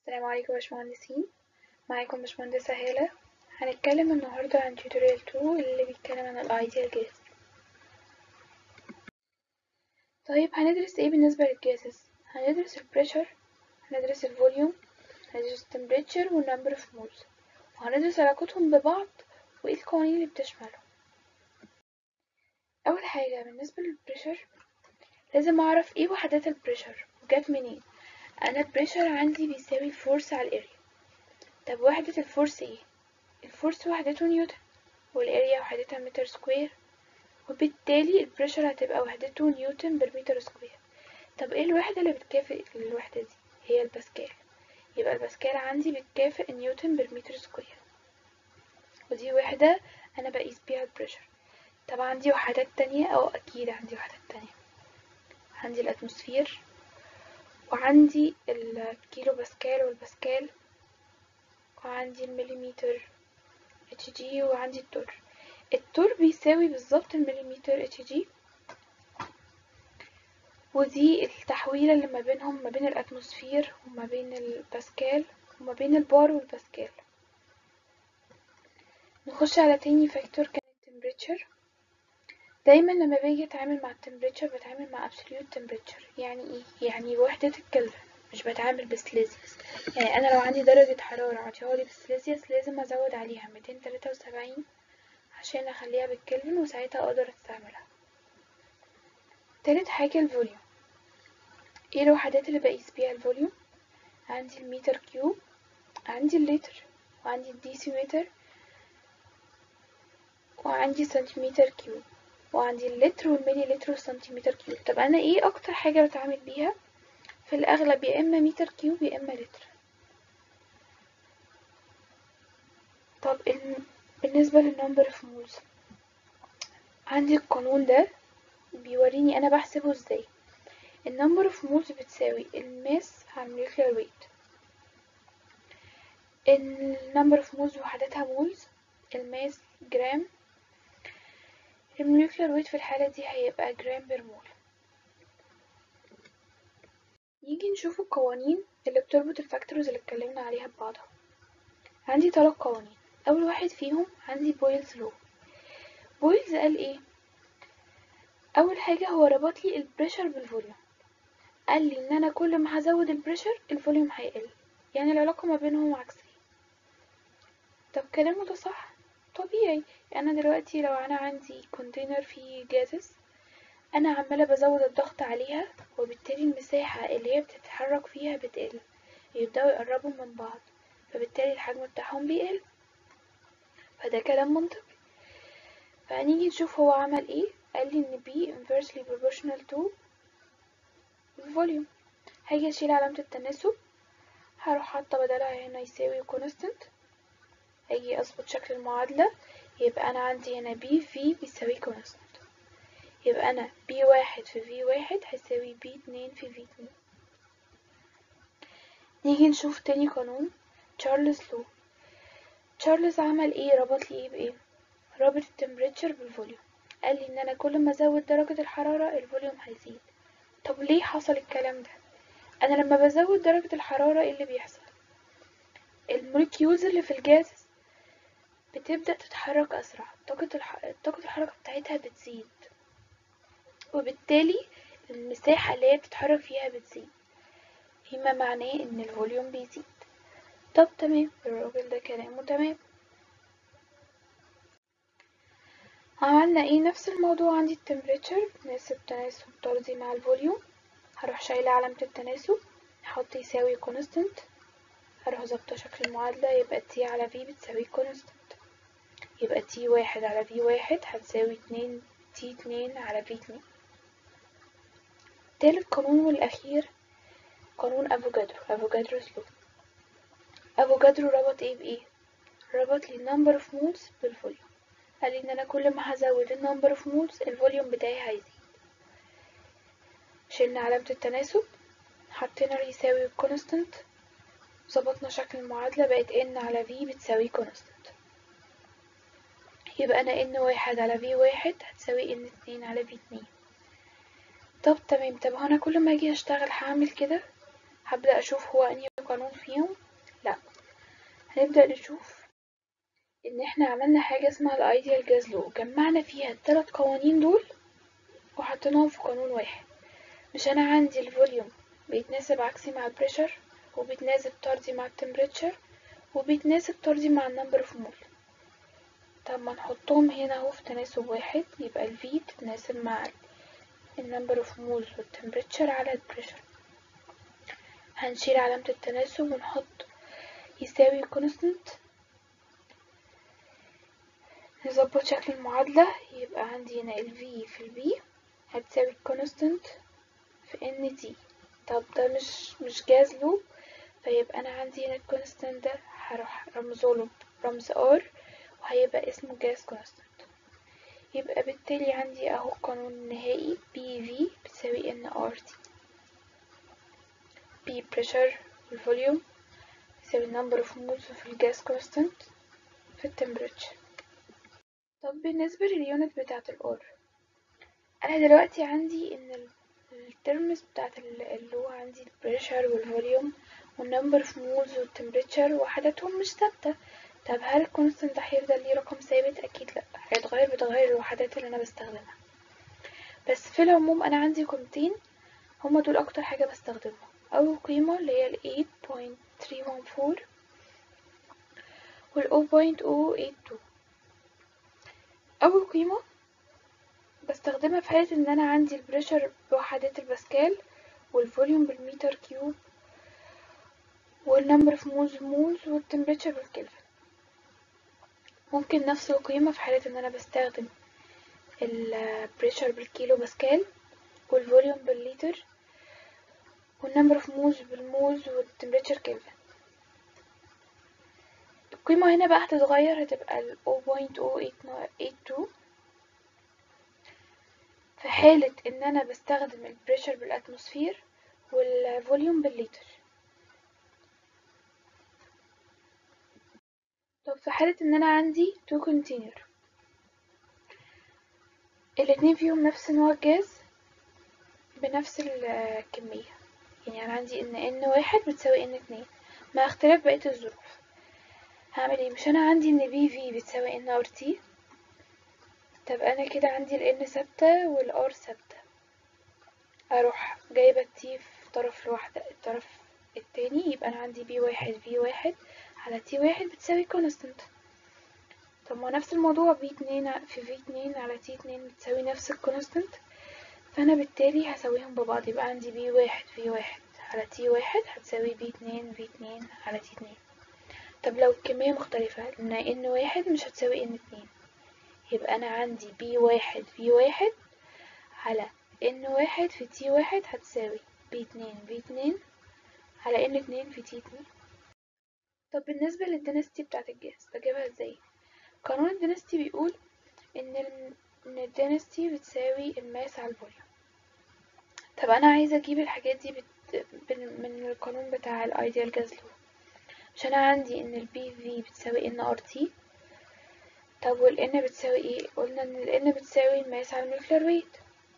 السلام عليكم يا باشمهندسين معاكم باشمهندسة هالة هنتكلم النهاردة عن tutorial 2 اللي بيتكلم عن الايديال جاز طيب هندرس ايه بالنسبة للجازز هندرس البريشر هندرس الفوليوم هندرس التمبريتشر والنمبر اوف مولز وهندرس علاقتهم ببعض وايه القوانين اللي بتشملهم اول حاجة بالنسبة للبريشر لازم اعرف ايه وحدات البريشر وجات منين انا البريشر عندي بيساوي فورس على الاريا طب وحدة الفورس ايه الفورس وحدته نيوتن والاريا وحدتها متر سكوير وبالتالي البريشر هتبقى وحدته نيوتن بالمتر سكوير طب ايه الوحدة اللي بتكافئ الوحدة دي هي الباسكال يبقى الباسكال عندي بتكافئ نيوتن بالمتر سكوير ودي وحدة انا بقيس بيها البريشر طب عندي وحدات تانية او اكيد عندي وحدات تانية عندي الاتموسفير وعندي الكيلو باسكال والباسكال وعندي المليمتر اتش جي وعندي التور التور بيساوي بالظبط المليمتر اتش جي ودي التحويلة اللي ما بينهم ما بين الاتموسفير وما بين الباسكال وما بين البار والباسكال نخش على تاني فاكتور كان التمبريتشر دايما لما باجي اتعامل مع التمبريتشر بتعامل مع absolute temperature يعني ايه يعني وحدة الكلفن مش بتعامل بسليزيوس يعني انا لو عندي درجة حرارة عطيهالي بسليزيوس لازم ازود عليها ميتين تلاتة وسبعين عشان اخليها بالكلفن وساعتها اقدر استعملها تالت حاجة الفوليوم ايه الوحدات اللي بقيس بيها الفوليوم عندي المتر كيوب عندي اللتر وعندي الديسيمتر وعندي سنتيمتر كيوب وعندي اللتر والملي لتر والسنتيمتر كيوب طب انا ايه اكتر حاجة بتعامل بيها في الاغلب يا اما متر كيوب يا اما لتر طب بالنسبة للنمبر اوف مولز عندي القانون ده بيوريني انا بحسبه ازاي النمبر اوف مولز بتساوي الماس على الموليكولار ويت النمبر اوف مولز وحدتها مولز الماس جرام الموليكولار ويت في الحالة دي هيبقى جرام بير مول نيجي نشوف القوانين اللي بتربط الفاكتورز اللي اتكلمنا عليها ببعضها عندي ثلاث قوانين اول واحد فيهم عندي بويلز لو بويلز قال ايه اول حاجة هو ربط لي البريشر بالفوليوم قال لي ان انا كل ما هزود البريشر الفوليوم هيقل يعني العلاقة ما بينهم عكسية طب كلامه ده صح طبيعي يعني انا دلوقتي لو انا عندي كونتينر فيه جازز انا عمالة بزود الضغط عليها وبالتالي المساحة اللي هي بتتحرك فيها بتقل يبدأوا يقربوا من بعض فبالتالي الحجم بتاعهم بيقل فده كلام منطقي فهنيجي نشوف هو عمل ايه قال لي ان B inversely proportional to الفوليوم هاجي اشيل علامة التناسب هروح حاطة بدلها هنا يساوي constant هاجي اظبط شكل المعادلة يبقى انا عندي هنا B في بيساوي constant يبقى انا B واحد في V واحد هيساوي B اتنين في V اتنين نيجي نشوف تاني قانون تشارلز لو تشارلز عمل ايه ربط لي ايه بايه رابط التمبريتشر بالفوليوم قال لي ان انا كل ما ازود درجة الحرارة الفوليوم هيزيد طب ليه حصل الكلام ده انا لما بزود درجة الحرارة ايه اللي بيحصل الموليكيولز اللي في الجاز بتبدأ تتحرك اسرع طاقة الح... طاقة الحركة بتاعتها بتزيد وبالتالي المساحة اللي هي بتتحرك فيها بتزيد فيما معناه ان الفوليوم بيزيد طب تمام الراجل ده كلامه تمام عملنا ايه نفس الموضوع عندي التمبريتشر نسب تناسب طردي مع الفوليوم هروح شايلة علامة التناسب احط يساوي كونستنت هروح ظابطة شكل المعادلة يبقى تي على في بتساوي كونستنت يبقى تي واحد على في واحد هتساوي اتنين تي اتنين على في اتنين تالت قانون والأخير قانون أفوجادرو أفوجادرو سلو أفوجادرو ربط ايه بإيه ربط لي number of moles بالفوليوم قال لي ان انا كل ما هزود النمبر اوف مولز الفوليوم بتاعي هيزيد شلنا علامة التناسب حطينا يساوي الكونستنت ظبطنا شكل المعادلة بقت n على v بتساوي كونستنت يبقى انا n واحد على v واحد هتساوي n اتنين على v اتنين طب تمام طب انا كل ما اجي اشتغل هعمل كده هبدأ اشوف هو انهي قانون فيهم لا هنبدأ نشوف ان احنا عملنا حاجة اسمها الايديال جاز لو جمعنا فيها الثلاث قوانين دول وحطيناهم في قانون واحد مش انا عندي الفوليوم بيتناسب عكسي مع البريشر وبيتناسب طردي مع التمبريتشر وبيتناسب طردي مع النمبر اوف مول طب ما نحطهم هنا اهو في تناسب واحد يبقى ال V تتناسب مع النمبر اوف مولز والتمبريتشر على البريشر هنشيل علامة التناسب ونحط يساوي constant نظبط شكل المعادلة يبقى عندي هنا ال V في ال B هتساوي constant في ان تي طب ده مش مش جاز لوب فيبقى انا عندي هنا الكونستانت ده هروح رمزوله برمز ار وهيبقى اسمه جاز كونستانت يبقى بالتالي عندي اهو القانون النهائي بي في بتساوي ان ار تي بي بريشر الفوليوم يساوي number of moles في الجاز كونستانت في التمبريتشر طب بالنسبة لليونت بتاعة الار انا دلوقتي عندي ان الترمز بتاعت اللي هو عندي البريشر والفوليوم والنمبر اوف مولز والتمبريتشر وحداتهم مش ثابتة طب هل الكونستنت ده هيفضل ليه رقم ثابت اكيد لا هيتغير بتغير الوحدات اللي انا بستخدمها بس في العموم انا عندي قيمتين هما دول اكتر حاجة بستخدمهم اول قيمة اللي هي ال 8.314 وال 0.082 اول قيمة بستخدمها في حالة ان انا عندي البريشر بوحدات الباسكال والفوليوم بالمتر كيوب والنمبر اوف مولز مولز والتمبريتشر بالكلفن ممكن نفس القيمة في حالة ان انا بستخدم البريشر بالكيلو باسكال والفوليوم بالليتر والنمبر اوف مولز بالمولز والتمبريتشر كلفن القيمة هنا بقى هتتغير هتبقى ال 0.0882 في حالة ان انا بستخدم البريشر بالاتموسفير والفوليوم بالليتر طب في حالة ان انا عندي تو كونتينر الاتنين فيهم نفس نوع الجاز بنفس الكمية يعني انا عندي ان ان واحد بتساوي ان اتنين مع اختلاف بقية الظروف هعمل ايه مش انا عندي ان بي في بتساوي ان ار تي طب انا كده عندي ال n ثابتة وال r ثابتة اروح جايبة التي في طرف الواحدة الطرف التاني يبقى انا عندي بي واحد في واحد على تي واحد بتساوي كونستنت طب ما نفس الموضوع بي اتنين في في اتنين على تي اتنين بتساوي نفس الكونستنت فانا بالتالي هساويهم ببعض يبقى عندي بي واحد في واحد على تي واحد هتساوي بي اتنين في اتنين على تي اتنين طب لو الكمية مختلفة لأن ان واحد مش هتساوي ان اتنين يبقى أنا عندي بي واحد في واحد على ان واحد في تي واحد هتساوي بي اتنين في اتنين على ان اتنين في تي اتنين طب بالنسبة للدينستي بتاعت الجاز بجيبها ازاي قانون الدينستي بيقول ان ال... ان الدينستي بتساوي الماس على الفوليوم طب انا عايزة اجيب الحاجات دي بت... من القانون بتاع الايديال جاز لو مش انا عندي ان البي في بتساوي ان ار تي طب وال N بتساوي ايه قلنا ان ال N بتساوي الماس على المولكيولر ويت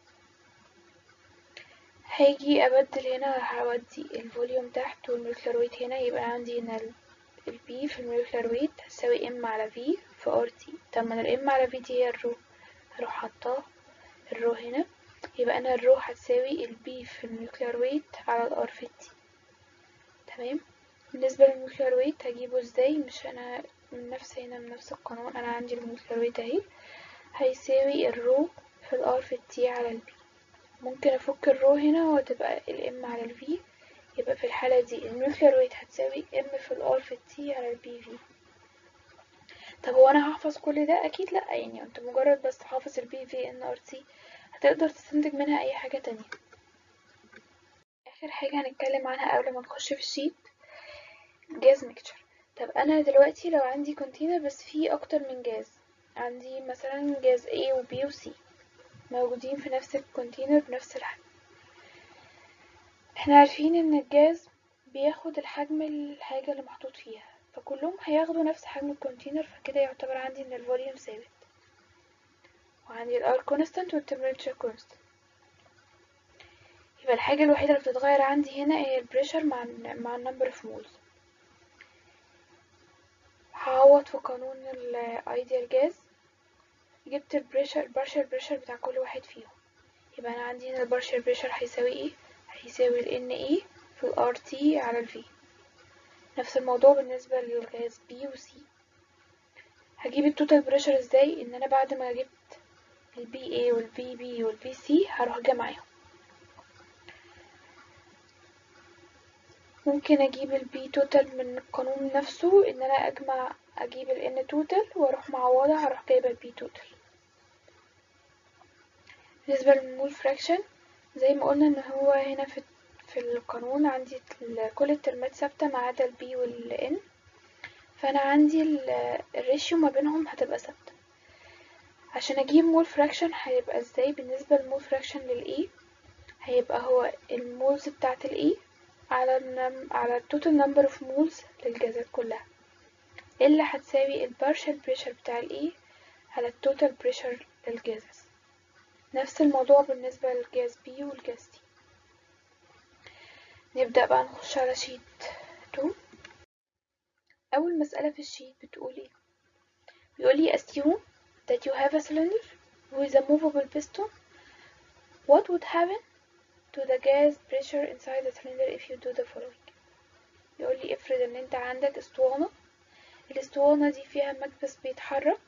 هاجي ابدل هنا هودي الفوليوم تحت والمولكيولر ويت هنا يبقى عندي هنا ال B في المولكيولر ويت هتساوي M على V في R T طب ما ال M على V دي هي الرو هروح حاطاه الرو هنا يبقى انا الرو هتساوي ال B في المولكيولر ويت على ال R في T تمام بالنسبة للمولكيولر ويت هجيبه ازاي مش انا من نفس هنا من نفس القانون انا عندي المولكيولر ويت اهي هيساوي الرو في الار في التي على البي ممكن افك الرو هنا وتبقى الام على الفي يبقى في الحالة دي المولكيولر ويت هتساوي ام في الار في التي على البي في طب هو انا هحفظ كل ده اكيد لا يعني انت مجرد بس حافظ البي في ان ار تي هتقدر تستنتج منها اي حاجة تانية اخر حاجة هنتكلم عنها قبل ما نخش في الشيت جاز ميكتشر طب انا دلوقتي لو عندي كونتينر بس فيه اكتر من جاز عندي مثلا جاز A و B و C موجودين في نفس الكونتينر بنفس الحجم احنا عارفين ان الجاز بياخد الحجم الحاجة اللي محطوط فيها فكلهم هياخدوا نفس حجم الكونتينر فكده يعتبر عندي ان الفوليوم ثابت وعندي الار كونستانت والتمبريتشر كونستانت يبقى الحاجة الوحيدة اللي بتتغير عندي هنا هي البريشر مع ال مع النمبر اوف مولز هعوض في قانون الايديال جاز جبت البريشر البارشل بريشر بتاع كل واحد فيهم يبقى انا عندي هنا البارشل بريشر هيساوي ايه هيساوي ال NA في ال RT على ال V نفس الموضوع بالنسبة للغاز B و C هجيب التوتال بريشر ازاي ان انا بعد ما جبت ال BA وال BB وال BC هروح جمعهم ممكن اجيب ال B توتال من القانون نفسه ان انا اجمع اجيب ال N توتال واروح معوضة هروح جايبة ال B توتال بالنسبة للمول فراكشن زي ما قلنا ان هو هنا في في القانون عندي كل الترمات ثابتة ما عدا ال B وال N فانا عندي الريشيو ما بينهم هتبقى ثابتة عشان اجيب مول فراكشن هيبقى ازاي بالنسبة للمول فراكشن لل E هيبقى هو المولز بتاعت ال E على النم... على التوتال نمبر اوف مولز للجازات كلها اللي هتساوي البارشل بريشر بتاع ال E على التوتال بريشر للجازز نفس الموضوع بالنسبة للجاز B والجاز T نبدأ بقى نخش على شيت 2 أول مسألة في الشيت بتقول ايه بيقولي assume that you have a cylinder with a movable piston what would happen to the gas pressure inside the cylinder if you do the following بيقولي افرض ان انت عندك اسطوانة الاسطوانة دي فيها مكبس بيتحرك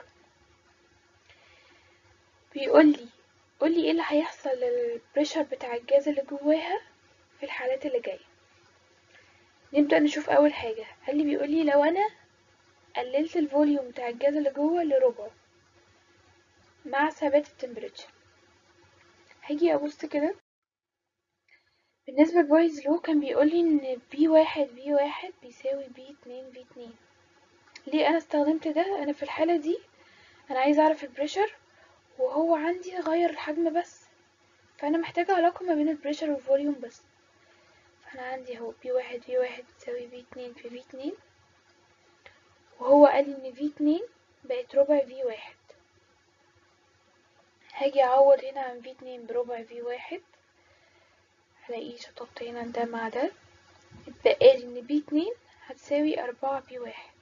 بيقولي قولي ايه اللي هيحصل للبريشر بتاع الجاز اللي جواها في الحالات اللي جاية نبدأ نشوف أول حاجة قال لي بيقولي لو أنا قللت الفوليوم بتاع الجاز اللي جوه لربعه مع ثبات التمبريتشر هاجي أبص كده بالنسبة لبويز لو كان بيقولي إن بي واحد بي واحد بيساوي بي اتنين بي اتنين ليه أنا استخدمت ده أنا في الحالة دي أنا عايزة أعرف البريشر وهو عندي غير الحجم بس فأنا محتاجة علاقة ما بين البريشر والفوليوم بس فأنا عندي اهو بي واحد في واحد بتساوي بي اتنين في في اتنين وهو قال إن في اتنين بقت ربع في واحد هاجي أعوض هنا عن في اتنين بربع في واحد هلاقيه شطبت هنا ده مع ده اتبقالي إن بي اتنين هتساوي أربعة بي واحد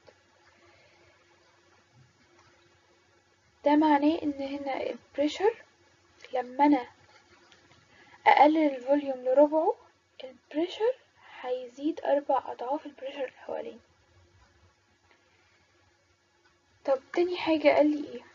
ده معناه إن هنا البريشر لما أنا أقلل الفوليوم لربعه البريشر هيزيد أربع أضعاف البريشر الأولاني طب تاني حاجة قال لي ايه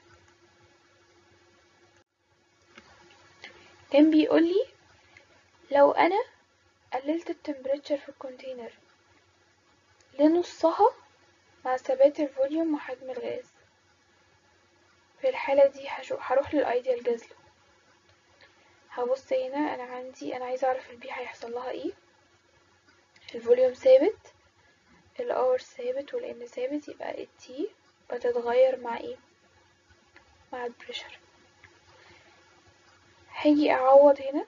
كان بيقولي لو أنا قللت التمبريتشر في الكونتينر لنصها مع ثبات الفوليوم وحجم الغاز في الحالة دي هروح للأيديال جازلو هبص هنا انا عندي انا عايزه اعرف البي هيحصل لها ايه الفوليوم ثابت الار ثابت والان ثابت يبقى التي بتتغير مع ايه مع البريشر هاجي اعوض هنا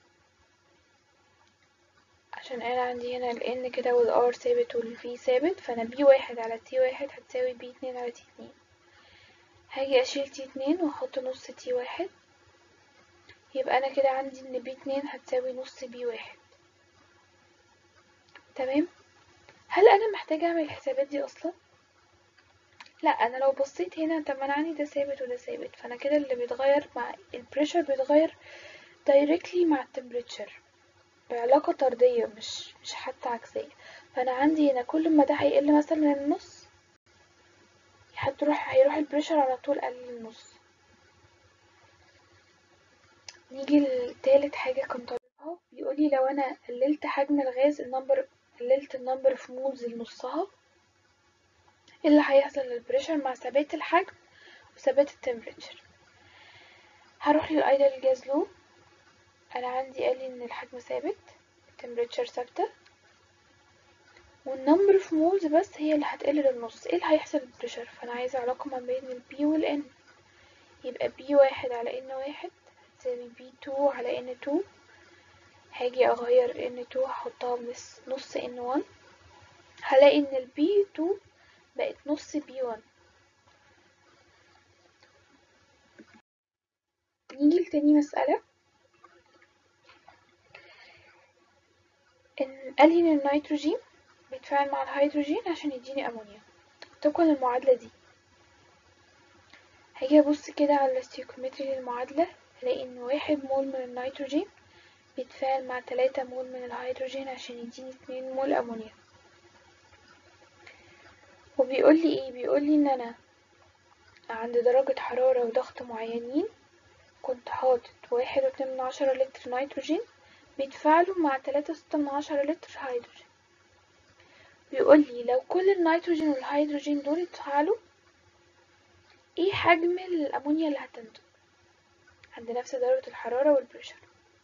عشان انا عندي هنا الان كده والار ثابت والفي ثابت فانا بي واحد على تي واحد هتساوي بي اتنين على تي اتنين هاجي اشيل تي اتنين واحط نص تي واحد يبقى انا كده عندي ان بي اتنين هتساوي نص بي واحد تمام هل انا محتاجة اعمل الحسابات دي اصلا لا انا لو بصيت هنا طب انا عندي ده ثابت وده ثابت فانا كده اللي بيتغير مع البريشر بيتغير دايركتلي مع التمبريتشر بعلاقة طردية مش مش حتى عكسية فانا عندي هنا كل ما ده هيقل مثلا النص هتروح هيروح البريشر على طول قلل النص نيجي لتالت حاجة كان طالبها بيقولي لو أنا قللت حجم الغاز النمبر قللت النمبر في مولز لنصها ايه اللي هيحصل للبريشر مع ثبات الحجم وثبات التمبريتشر هروح للايدل جاز لو انا عندي قال لي ان الحجم ثابت التمبريتشر ثابته والنمبر في مولز بس هي اللي هتقل للنص ايه اللي هيحصل للبريشر فانا عايزه علاقه ما بين البي والان يبقى بي واحد على ان واحد هتساوي بي تو على ان تو هاجي اغير ان تو هحطها بنص نص ان وان هلاقي ان البي تو بقت نص بي وان نيجي لتاني مسألة إن قال لي إن النيتروجين بيتفاعل مع الهيدروجين عشان يديني أمونيا طبقا للمعادلة دي هاجي أبص كده على الاستيوكيومتري للمعادلة هلاقي إن واحد مول من النيتروجين بيتفاعل مع تلاتة مول من الهيدروجين عشان يديني اتنين مول أمونيا وبيقول لي ايه بيقول لي ان انا عند درجة حرارة وضغط معينين كنت حاطط واحد واتنين من عشرة لتر نيتروجين بيتفاعلوا مع تلاتة وستة من عشرة لتر هيدروجين بيقول لي لو كل النيتروجين والهيدروجين دول اتفاعلوا ايه حجم الامونيا اللي هتنتج عند نفس درجة الحرارة والبريشر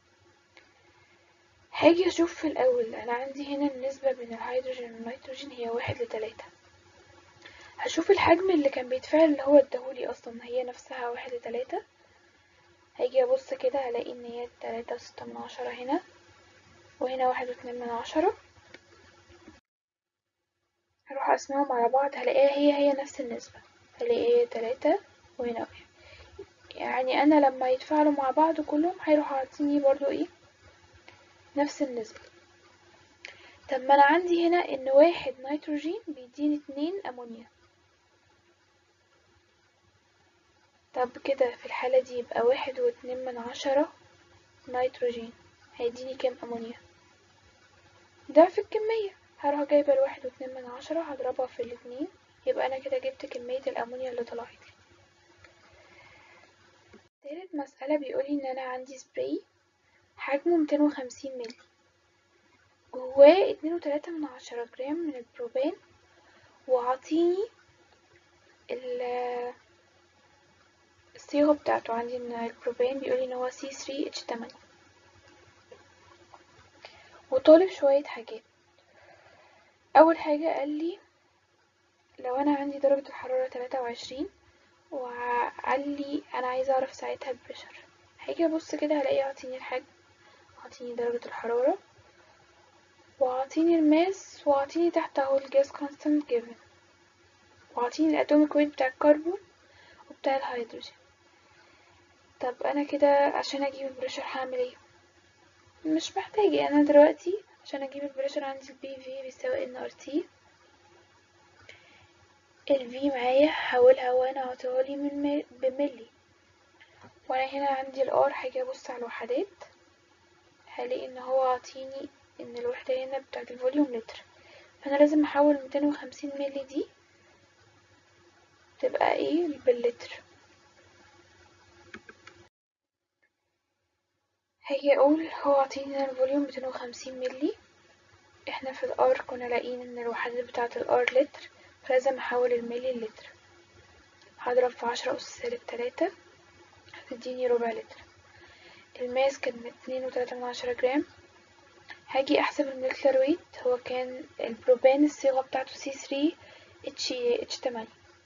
هاجي اشوف في الاول انا عندي هنا النسبة بين الهيدروجين والنيتروجين هي واحد لتلاتة هشوف الحجم اللي كان بيتفاعل اللي هو اداهولي اصلا هي نفسها واحد لتلاتة هاجي ابص كده هلاقي ان هي تلاتة وستة من عشرة هنا وهنا واحد واتنين من عشرة هروح اقسمهم على بعض هلاقيها هي هي نفس النسبة هلاقي هي تلاتة وهنا واحد يعني انا لما يتفاعلوا مع بعض كلهم هيروحوا عاطيني برضو ايه نفس النسبة طب ما انا عندي هنا ان واحد نيتروجين بيديني اتنين امونيا طب كده في الحالة دي يبقى واحد واتنين من عشرة نيتروجين هيديني كام امونيا ضعف الكمية هروح جايبة الواحد واتنين من عشرة هضربها في الاتنين يبقى انا كده جبت كمية الامونيا اللي طلعت لي تالت مسألة بيقولي ان انا عندي سبراي حجمه ميتين وخمسين مللي جواه اتنين وتلاتة من عشرة جرام من البروبان وعطيني ال- الصيغة بتاعته عندي ان البروبان بيقولي ان هو سي ثري اتش تمانية وطالب شوية حاجات اول حاجة قال لي لو انا عندي درجة الحرارة تلاتة وعشرين وقال لي انا عايزة اعرف ساعتها البريشر هاجي ابص كده هلاقيه عاطيني الحجم عاطيني درجة الحرارة وعاطيني الماس وعاطيني تحت اهو الجاز كونستانت جيفن وعاطيني الاتوميك ويت بتاع الكربون وبتاع الهيدروجين طب انا كده عشان اجيب البريشر هعمل ايه مش محتاجة انا دلوقتي عشان اجيب البريشر عندي البي في بيساوي ان ار تي الفي معايا هحولها وانا عطيهالي من مي- بملي وانا هنا عندي الار هاجي ابص على الوحدات هلاقي ان هو عاطيني ان الوحدة هنا بتاعت الفوليوم لتر فانا لازم احول ميتين وخمسين ملي دي تبقى ايه باللتر هاجي اقول هو عاطيني هنا الفوليوم ميتين وخمسين ملي احنا في الار كنا لاقيين ان الوحدات بتاعة الار لتر فلازم احول الملي لتر هضرب في عشرة أس سالب تلاتة هتديني ربع لتر الماس كان اتنين وتلاتة من عشرة جرام هاجي احسب المولكيولر ويت هو كان البروبان الصيغة بتاعته سي ثري اتش اتش تمانية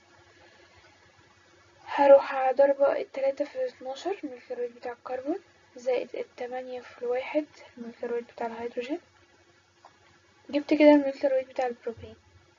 هروح ضربة التلاتة في اتناشر المولكيولر ويت بتاع الكربون زائد التمانية في الواحد المولكيولر ويت بتاع الهيدروجين جبت كده المولكيولر ويت بتاع البروبان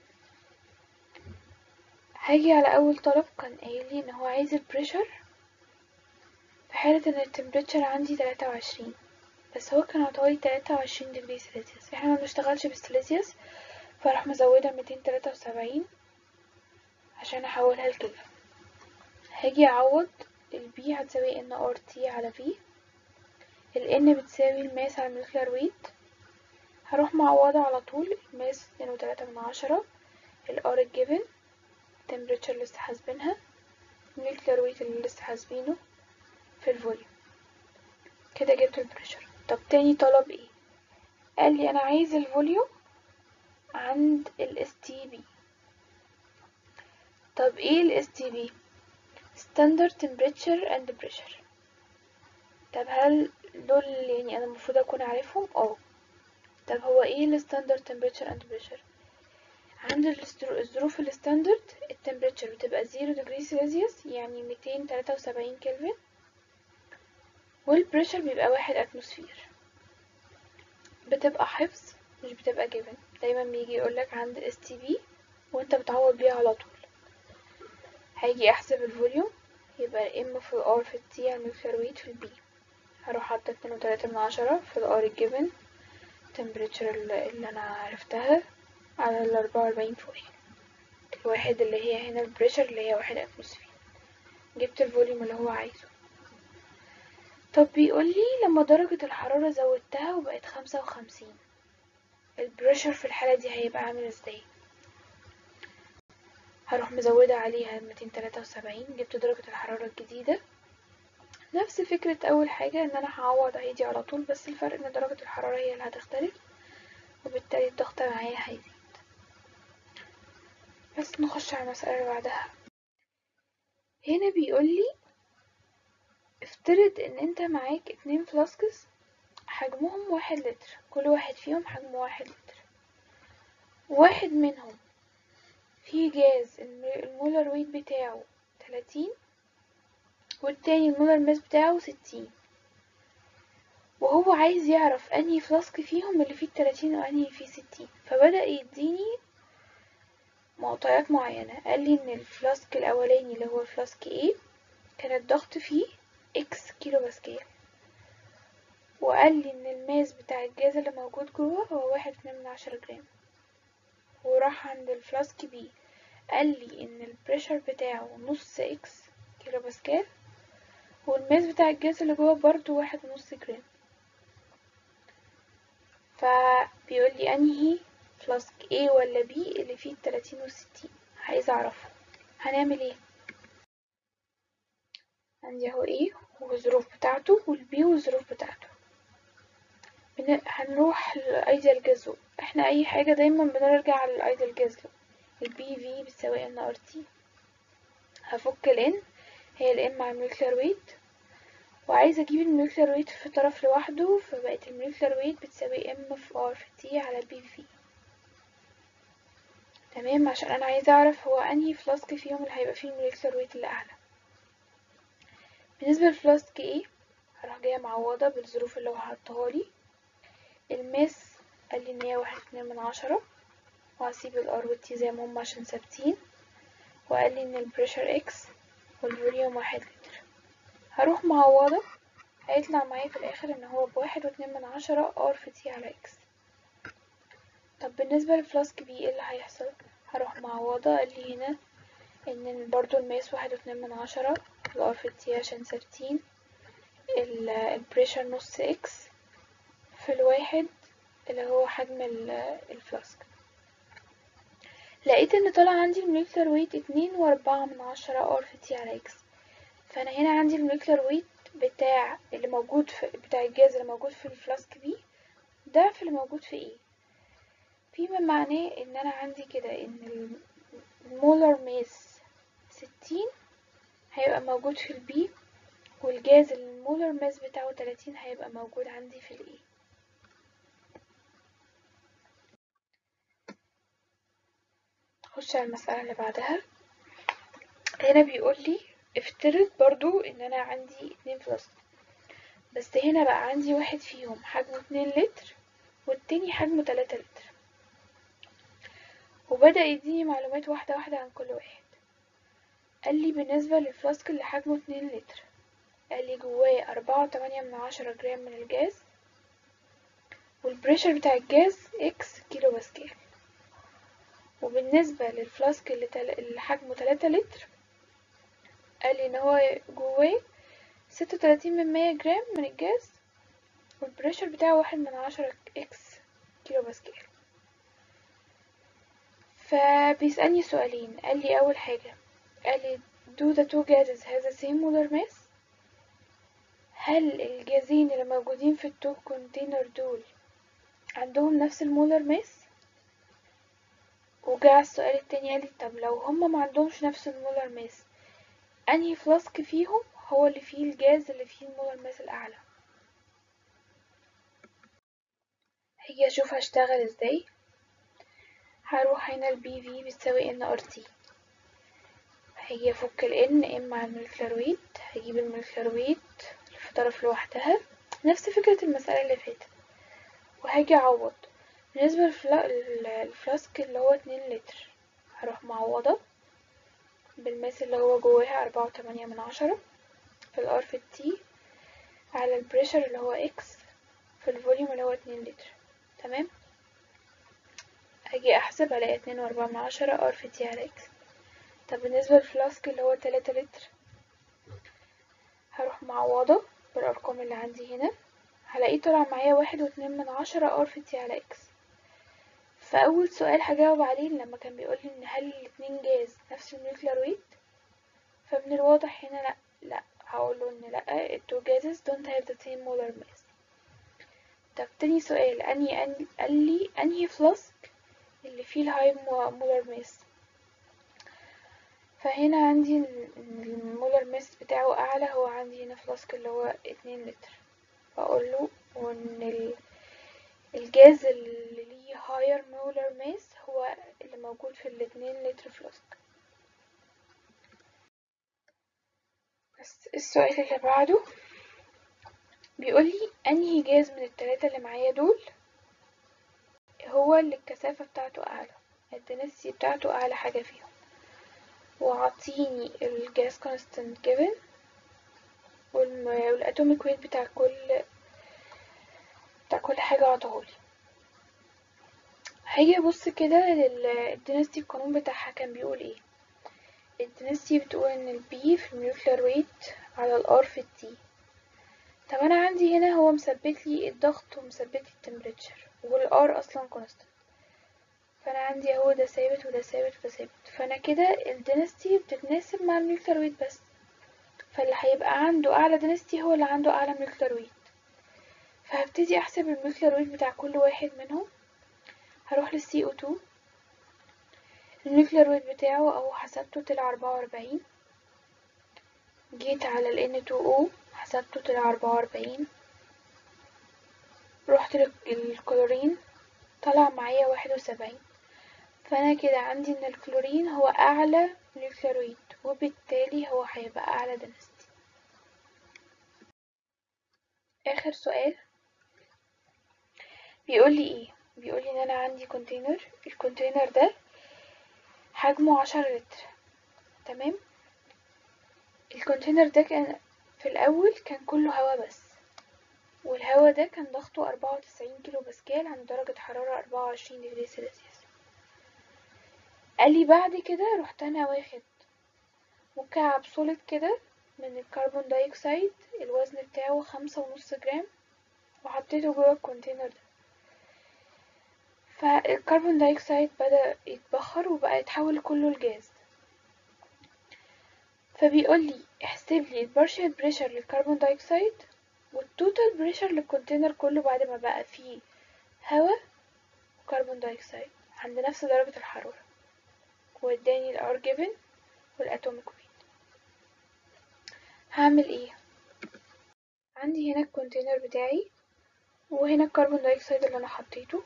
هاجي على اول طلب كان قايل لي ان هو عايز البريشر في حالة ان التمبريتشر عندي تلاتة وعشرين بس هو كان عطالي تلاتة وعشرين ديجري سيلسيوس احنا ما بنشتغلش بالسيلسيوس فراح مزودة ميتين تلاتة وسبعين عشان احولها لكده هاجي اعوض البي هتساوي ان ار تي على في الان بتساوي الماس على المولكيولر ويت هروح معوضة على طول الماس اتنين وتلاتة من عشرة الار الجيفن temperature اللي لسه حاسبينها المولكيولر ويت اللي لسه حاسبينه في الفوليوم كده جبت البريشر طب تاني طلب ايه قال لي انا عايز الفوليوم عند ال STB طب ايه ال STB standard temperature and pressure طب هل دول يعني انا المفروض اكون عارفهم اه طب هو ايه ال standard temperature and pressure عند السترو- الظروف الستاندرد التمبريتشر بتبقى زيرو ديجري سيلسيوس يعني ميتين تلاتة وسبعين كلفن والبريشر بيبقى واحد اتموسفير بتبقى حفظ مش بتبقى جيفن دايما بيجي يقولك عند اس تي بي وانت بتعوض بيها على طول هيجي احسب الفوليوم يبقى ام في الار في التي على المولكيولر ويت في البي هروح حاطة اتنين وتلاتة من عشرة في الار الجيفن temperature اللي اللي انا عرفتها على الاربعة واربعين فوقية الواحد اللي هي هنا البريشر اللي هي واحد اتموسفير جبت الفوليوم اللي هو عايزه طب بيقولي لما درجة الحرارة زودتها وبقت خمسة وخمسين البريشر في الحالة دي هيبقى عامل ازاي هروح مزودة عليها ميتين تلاتة وسبعين جبت درجة الحرارة الجديدة نفس فكرة أول حاجة إن أنا هعوض عادي على طول بس الفرق إن درجة الحرارة هي اللي هتختلف وبالتالي الضغط معايا هيزيد بس نخش على المسألة اللي بعدها هنا بيقولي افترض إن أنت معاك اتنين فلاسكس حجمهم واحد لتر كل واحد فيهم حجمه واحد لتر واحد منهم فيه جاز الم- المولر ويت بتاعه تلاتين والتاني المولر ماس بتاعه ستين وهو عايز يعرف انهي فلاسك فيهم اللي فيه التلاتين وانهي فيه ستين فبدأ يديني معطيات معينة قال لي ان الفلاسك الاولاني اللي هو الفلاسك A كان الضغط فيه اكس كيلو باسكال وقال لي ان الماس بتاع الجاز اللي موجود جوه هو واحد اتنين من عشرة جرام وراح عند الفلاسك بي قال لي ان البريشر بتاعه نص اكس كيلو باسكال والماس بتاع الجاز اللي جوه برضو واحد ونص جرام فبيقول لي انهي فلاسك A ولا B اللي فيه التلاتين والستين عايزة اعرفه هنعمل ايه عندي اهو A والظروف بتاعته والبي والظروف بتاعته بن... هنروح للايديال جاز احنا اي حاجة دايما بنرجع للايديال جاز البي في بتساوي ان ار تي هفك الان هي الام مع المولكيولر ويت وعايزة اجيب المولكيولر ويت في طرف لوحده فبقت المولكيولر ويت بتساوي ام في ار في تي على بي في تمام عشان انا عايزة اعرف هو انهي فلاسك فيهم اللي هيبقى فيه المولكيولر ويت اللي اعلى بالنسبة لفلاسك ايه هروح جاية معوضة بالظروف اللي هو حطها لي الماس قال لي ان هي واحد اتنين من عشرة وهسيب الار والتي زي ما هم عشان ثابتين وقال لي ان البريشر اكس والفوليوم واحد لتر هروح معوضة هيطلع معايا في الاخر ان هو بواحد واتنين من عشرة ار في تي على اكس طب بالنسبة لفلاسك بي ايه اللي هيحصل هروح معوضة قال لي هنا ان برضو الماس واحد واتنين من عشرة الار في تي عشان ثابتين ال- البريشر نص اكس في الواحد اللي هو حجم ال- الفلاسك لقيت ان طلع عندي المولكيولر ويت اتنين واربعة من عشرة ار في تي على اكس فانا هنا عندي المولكيولر ويت بتاع اللي موجود في بتاع الجاز اللي موجود في الفلاسك بي ضعف اللي موجود في ايه فيما معناه ان انا عندي كده ان المولر ماس ستين هيبقى موجود في البي والجاز اللي المولر ماس بتاعه تلاتين هيبقى موجود عندي في الايه نخش على المسألة اللي بعدها هنا بيقول لي افترض برضو ان انا عندي اتنين فلاسك بس هنا بقى عندي واحد فيهم حجمه اتنين لتر والتاني حجمه تلاتة لتر وبدأ يديني معلومات واحدة واحدة عن كل واحد قال لي بالنسبة للفلاسك اللي حجمه اتنين لتر قال لي جواه أربعة وتمانية من عشرة جرام من الجاز والبريشر بتاع الجاز اكس كيلو باسكال وبالنسبة للفلاسك اللي, تل... اللي حجمه تلاتة لتر قال لي ان هو جواه ستة وتلاتين من مية جرام من الجاز والبريشر بتاعه واحد من عشرة اكس كيلو باسكال فبيسألني سؤالين قال لي أول حاجة قال لي do the two gases have the same molar mass هل الجازين اللي موجودين في التو كونتينر دول عندهم نفس المولر ماس وجاء السؤال التاني قال لي طب لو هما ما عندهمش نفس المولر ماس انهي فلاسك فيهم هو اللي فيه الجاز اللي فيه المولر ماس الاعلى هاجي اشوف هشتغل ازاي هروح هنا البي في بتساوي ان ار تي هاجي افك ال n ام مع المولكيولر ويت هجيب المولكيولر ويت في طرف لوحدها نفس فكرة المسألة اللي فاتت وهاجي اعوض بالنسبة للفلاسك اللي هو اتنين لتر هروح معوضة بالماس اللي هو جواها أربعة وتمانية من عشرة في الار في التي على البريشر اللي هو اكس في الفوليوم اللي هو اتنين لتر تمام اجي احسب الاقي اتنين واربعة من عشرة ار في تي على اكس طب بالنسبة للفلاسك اللي هو تلاتة لتر هروح معوضة بالارقام اللي عندي هنا هلاقيه طلع معايا واحد واتنين من عشرة ار في تي على اكس فاول سؤال هجاوب عليه لما كان بيقولي ان هل الاتنين جاز نفس الموليكولار ويت فمن الواضح هنا لا لا هقوله ان لا التو gases don't have the same molar mass طب تاني سؤال انهي أن... قال لي انهي فلاسك اللي فيه الهاي مولر ماس فهنا عندي المولر ماس بتاعه اعلى هو عندي هنا فلاسك اللي هو اتنين لتر فاقول له وان ال... الجاز اللي ليه هاير مولر ماس هو اللي موجود في الاتنين لتر فلاسك بس السؤال اللي بعده بيقولي انهي جاز من التلاتة اللي معايا دول هو اللي الكثافة بتاعته اعلى الدنسيتي بتاعته اعلى حاجة فيهم وعطيني الجاز كونستنت جيفن والاتوميك ويت بتاع كل بتاع كل حاجة عطاهولي هاجي ابص كده للدنسيتي القانون بتاعها كان بيقول ايه الدنسيتي بتقول ان البي في الموليكولار ويت على الار في التي طب انا عندي هنا هو مثبت لي الضغط ومثبت لي التمبريتشر والار اصلا كونستنت فانا عندي اهو ده ثابت وده ثابت وده ثابت فانا كده الدنسيتي بتتناسب مع الموليكولار ويت بس فاللي هيبقى عنده اعلى دنسيتي هو اللي عنده اعلى موليكولار ويت فهبتدي احسب الموليكولار ويت بتاع كل واحد منهم هروح للسي او 2 الموليكولار ويت بتاعه اهو حسبته طلع اربعة واربعين جيت على ال N2O حسبته طلع أربعة وأربعين رحت للكلورين طلع معايا واحد وسبعين فأنا كده عندي إن الكلورين هو أعلى موليكولار ويت وبالتالي هو هيبقى أعلى دنسيتي آخر سؤال بيقولي إيه بيقولي إن أنا عندي كونتينر الكونتينر ده حجمه عشرة لتر تمام الكونتينر ده كان في الأول كان كله هوا بس والهوا ده كان ضغطه أربعة وتسعين كيلو باسكال عند درجة حرارة أربعة وعشرين ديجري سيلسيوس قالي بعد كده رحت أنا واخد مكعب سوليد كده من الكربون دايوكسيد الوزن بتاعه خمسة ونص جرام وحطيته جوه الكونتينر ده فالكربون دايوكسيد بدأ يتبخر وبقى يتحول كله لجاز فبيقول لي احسب لي البارشال بريشر للكربون دايوكسيد والتوتال بريشر للكونتينر كله بعد ما بقى فيه هواء وكربون دايوكسيد عند نفس درجة الحرارة واداني الار جيفن والاتوميك ويت هعمل ايه عندي هنا الكونتينر بتاعي وهنا الكربون دايوكسيد اللي انا حطيته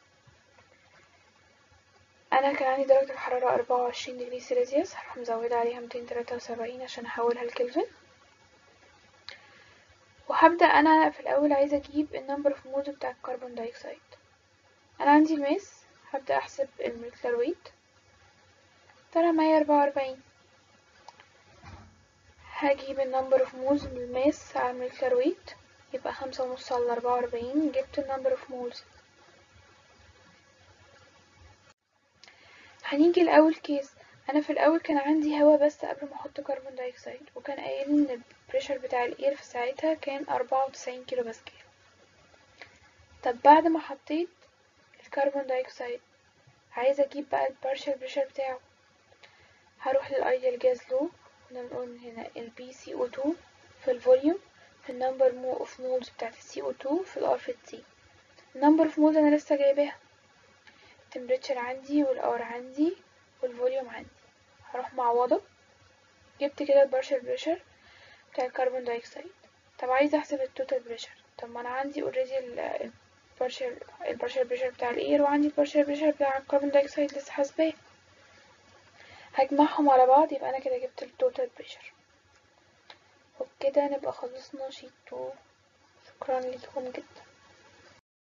انا كان عندي درجة الحرارة أربعة وعشرين ديجري سيلسيوس هروح مزودة عليها ميتين تلاتة وسبعين عشان احولها لكلفن وهبدأ انا في الاول عايزة اجيب النمبر اوف مولز بتاع الكربون دايوكسيد انا عندي الماس هبدأ احسب المولكيولار ويت طلع معايا أربعة وأربعين هجيب النمبر اوف مولز من الماس على المولكيولار ويت يبقى خمسة ونص على أربعة وأربعين جبت النمبر اوف مولز هنيجي لأول كيس أنا في الأول كان عندي هوا بس قبل ما أحط كربون دايوكسيد وكان قايل إن البريشر بتاع الإير في ساعتها كان أربعة وتسعين كيلو باسكال طب بعد ما حطيت الكربون دايوكسيد عايزة أجيب بقى البارشال بريشر بتاعه هروح للأيديال جاز لو ونقول هنا ال BCO2 في الفوليوم في النمبر مو اوف مولز بتاعت ال CO2 في الار في التي النمبر اوف مولز أنا لسه جايباها التمبريتشر عندي والار عندي والفوليوم عندي هروح معوضة جبت كده البارشل بريشر بتاع الكربون دايوكسيد طب عايزة احسب التوتال بريشر طب ما انا عندي اوريدي البارشل البارشل بريشر بتاع الاير وعندي البارشل بريشر بتاع الكربون دايوكسيد لسه حاسباه هجمعهم على بعض يبقى انا كده جبت التوتال بريشر وبكده نبقى خلصنا شيت 2 شكرا لكم جدا